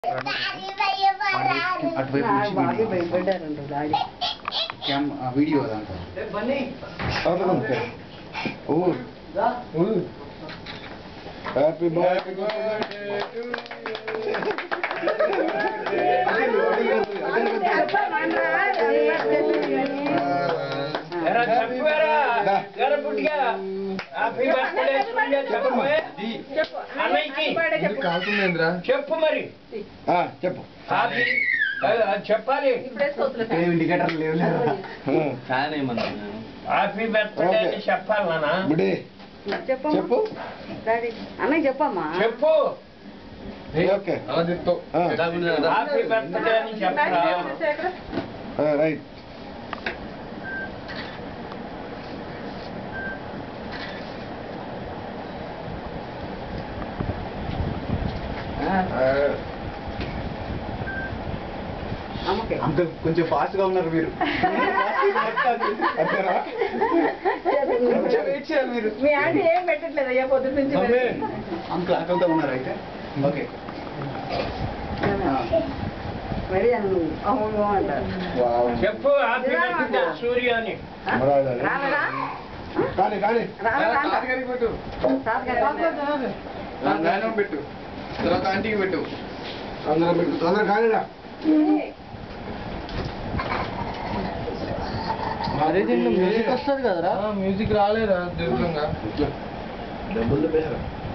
అటువైపు నుంచి బాగా వీడియో. భయపడ్డారంట డాడీ క్యామ్ ఆ, వీడియో అదంతా ఓ హ్యాపీ బర్త్డే ఎరా చెప్పారా ఎరా పుట్టిగా హ్యాపీ బర్త్డే సూర్య చెప్పమే అన్నయ్యకి కాల్తుందేంద్రా చెప్పు మరి చెప్పు హ్యాపీ అది చెప్పాలి ఏం ఇండికేటర్ లేవు హ్యాపీ బర్త్డే అని చెప్పాలి నాన్న బుడే చెప్పమ్మా చెప్పు డాడీ అన్నయ్య చెప్పమ్మా చెప్పు ఓకే అలా చెప్తావు హ్యాపీ బర్త్డే అని చెప్పరా రైట్ అమ్మకే అంత కొంచెం ఫాస్ట్ గా ఉన్నారు మీరు అంతేనా కొంచెం వెయిట్ చేయాలి మీరు మీ ఆంటీ ఏం పెట్టట్లేదు అయ్యా పొద్దున్న నుంచి అమ్మే. అంకుల్ ఆకలితో ఉన్నారు అయితే ఓకే మరి అవును అంటారు వావ్. చెప్పు హ్యాపీ బర్త్డే సూర్య అని మరాలి. రాలేదా కానీ కానీ రాలేదా తాతగారికి పెట్టు తాతగారు నాయనమ్మ పెట్టు తర్వాత ఆంటీకి పెట్టు అందరం పెట్టు తొందర కానీరా మ్యూజిక్ వస్తుంది కదరా మ్యూజిక్ రాలేదా దీర్ఘంగా డబ్బులు పేరు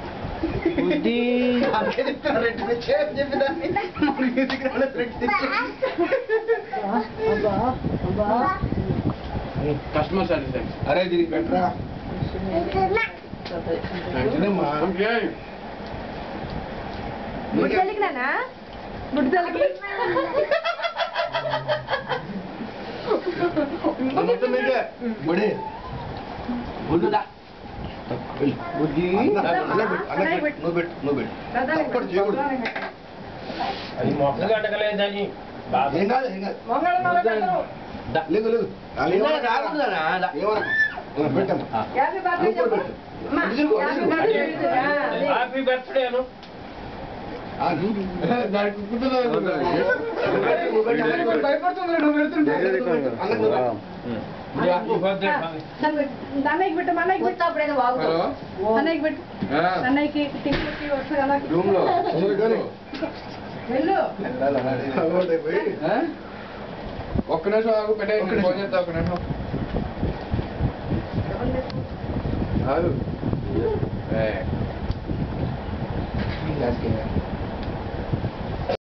అందుకే చెప్తున్నా రెండు తెచ్చి అని చెప్పిదాన్ని మ్యూజిక్ రాలేదు రెండు తెచ్చి కస్టమర్ సాటిస్ఫాక్షన్ అరే దీనికి పెట్టరా మంచిదమ్మా గుడ్డలికి నానా గుడ్డలికి మొత్తం మీకే బుడే బుడ్డుదా బుద్ధి నువ్వు పెట్టు నువ్వు పెట్టు తప్పటి చేయకూడదు అది మొక్క గడగలేదని బాబా ఏం కాదు ఏం కాదు లేదు లేదు వాళ్ళు ఏమనకు. ఏమనకు. పెట్టమ్మా నువ్వు కూడా పెట్టు హ్యాపీ బర్త్డేను ఆ, నువ్వు దానికి కుట్టుతుంది భయపడుతుంది నువ్వు పెడుతుంటే అన్నకు నువ్వు పెట్టు. హ్యాపీ బర్త్డే అన్నయ్యకి పెట్టు అన్నయ్యకి పెట్టు అప్పుడైనా బాబు హలో అన్నయ్యకి పెట్టు అన్నయ్యకి టికెట్ వస్తుంది కదా రూమ్ లో తొందర కానీ. వెళ్ళు అవ్వడే పోయి. ఒక్క నిమిషం ఆగు పెట్టే ఫోన్ చేస్తా ఒక్క నిమిషం ఆగు ఏ. ఈ లాస్ట్ కి.